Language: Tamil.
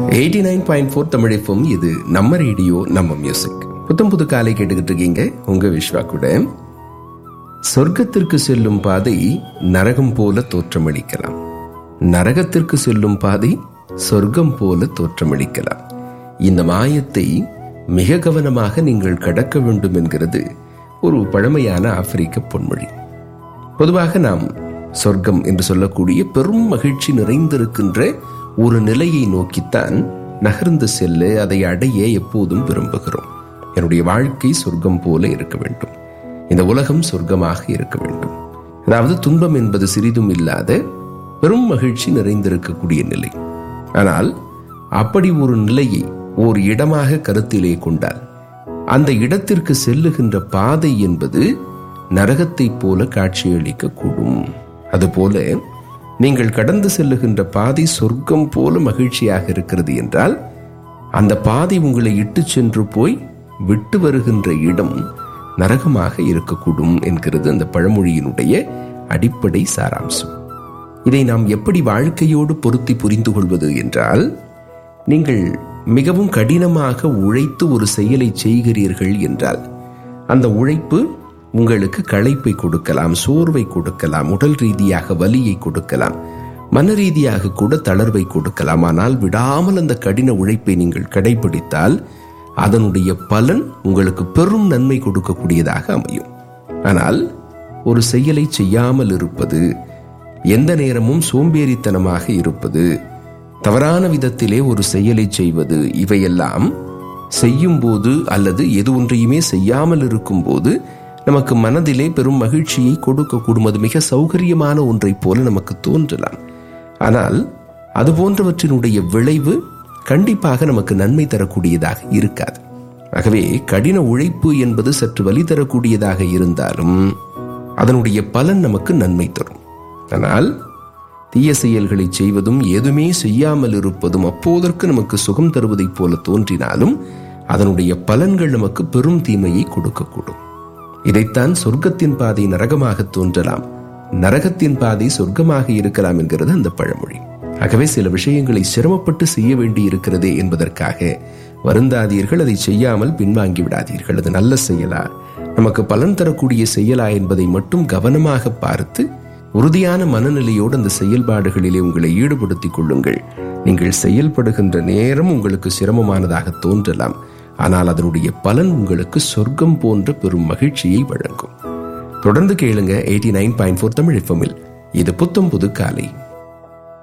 எயிட்டி நைன் பாயிண்ட் ஃபோர் தமிழிப்பும் இது நம்ம ரேடியோ நம்ம மியூசிக் புத்தம் புது காலை கேட்டுக்கிட்டு இருக்கீங்க உங்க விஸ்வா கூட சொர்க்கத்திற்கு செல்லும் பாதை நரகம் போல தோற்றமளிக்கலாம் நரகத்திற்கு செல்லும் பாதை சொர்க்கம் போல தோற்றமளிக்கலாம் இந்த மாயத்தை மிக கவனமாக நீங்கள் கடக்க வேண்டும் என்கிறது ஒரு பழமையான ஆப்பிரிக்க பொன்மொழி பொதுவாக நாம் சொர்க்கம் என்று சொல்லக்கூடிய பெரும் மகிழ்ச்சி நிறைந்திருக்கின்ற ஒரு நிலையை நோக்கித்தான் நகர்ந்து செல்ல அதை அடைய எப்போதும் விரும்புகிறோம் என்னுடைய வாழ்க்கை சொர்க்கம் போல இருக்க வேண்டும் இந்த உலகம் சொர்க்கமாக இருக்க வேண்டும் அதாவது துன்பம் என்பது சிறிதும் இல்லாத பெரும் மகிழ்ச்சி நிறைந்திருக்கக்கூடிய நிலை ஆனால் அப்படி ஒரு நிலையை ஓர் இடமாக கருத்திலே கொண்டால் அந்த இடத்திற்கு செல்லுகின்ற பாதை என்பது நரகத்தைப் போல காட்சியளிக்க கூடும் அதுபோல நீங்கள் கடந்து செல்லுகின்ற பாதை சொர்க்கம் போல மகிழ்ச்சியாக இருக்கிறது என்றால் அந்த பாதை உங்களை இட்டு சென்று போய் விட்டு வருகின்ற இடம் நரகமாக இருக்கக்கூடும் என்கிறது அந்த பழமொழியினுடைய அடிப்படை சாராம்சம் இதை நாம் எப்படி வாழ்க்கையோடு பொருத்தி புரிந்து கொள்வது என்றால் நீங்கள் மிகவும் கடினமாக உழைத்து ஒரு செயலை செய்கிறீர்கள் என்றால் அந்த உழைப்பு உங்களுக்கு களைப்பை கொடுக்கலாம் சோர்வை கொடுக்கலாம் உடல் ரீதியாக வலியை கொடுக்கலாம் மன ரீதியாக கூட தளர்வை கொடுக்கலாம் ஆனால் விடாமல் அந்த கடின உழைப்பை நீங்கள் கடைபிடித்தால் அதனுடைய பலன் உங்களுக்கு பெரும் நன்மை கொடுக்கக்கூடியதாக அமையும் ஆனால் ஒரு செயலை செய்யாமல் இருப்பது எந்த நேரமும் சோம்பேறித்தனமாக இருப்பது தவறான விதத்திலே ஒரு செயலை செய்வது இவையெல்லாம் செய்யும் போது அல்லது எது ஒன்றையுமே செய்யாமல் இருக்கும் போது நமக்கு மனதிலே பெரும் மகிழ்ச்சியை கொடுக்கக்கூடும் அது மிக சௌகரியமான ஒன்றைப் போல நமக்கு தோன்றலாம் ஆனால் அது போன்றவற்றினுடைய விளைவு கண்டிப்பாக நமக்கு நன்மை தரக்கூடியதாக இருக்காது ஆகவே கடின உழைப்பு என்பது சற்று வலி தரக்கூடியதாக இருந்தாலும் அதனுடைய பலன் நமக்கு நன்மை தரும் ஆனால் தீய செயல்களை செய்வதும் எதுவுமே செய்யாமல் இருப்பதும் அப்போதற்கு நமக்கு சுகம் தருவதைப் போல தோன்றினாலும் அதனுடைய பலன்கள் நமக்கு பெரும் தீமையை கொடுக்கக்கூடும் இதைத்தான் சொர்க்கத்தின் பாதை நரகமாக தோன்றலாம் நரகத்தின் பாதை சொர்க்கமாக இருக்கலாம் என்கிறது அந்த பழமொழி ஆகவே சில விஷயங்களை சிரமப்பட்டு செய்ய வேண்டி இருக்கிறதே என்பதற்காக வருந்தாதீர்கள் அதை செய்யாமல் பின்வாங்கி விடாதீர்கள் அது நல்ல செயலா நமக்கு பலன் தரக்கூடிய செயலா என்பதை மட்டும் கவனமாக பார்த்து உறுதியான மனநிலையோடு அந்த செயல்பாடுகளிலே உங்களை ஈடுபடுத்திக் கொள்ளுங்கள் நீங்கள் செயல்படுகின்ற நேரம் உங்களுக்கு சிரமமானதாக தோன்றலாம் ஆனால் அதனுடைய பலன் உங்களுக்கு சொர்க்கம் போன்ற பெரும் மகிழ்ச்சியை வழங்கும் தொடர்ந்து கேளுங்க eighty nine point four Tamil எஃப்எம்மில் இது புத்தம் புது காலை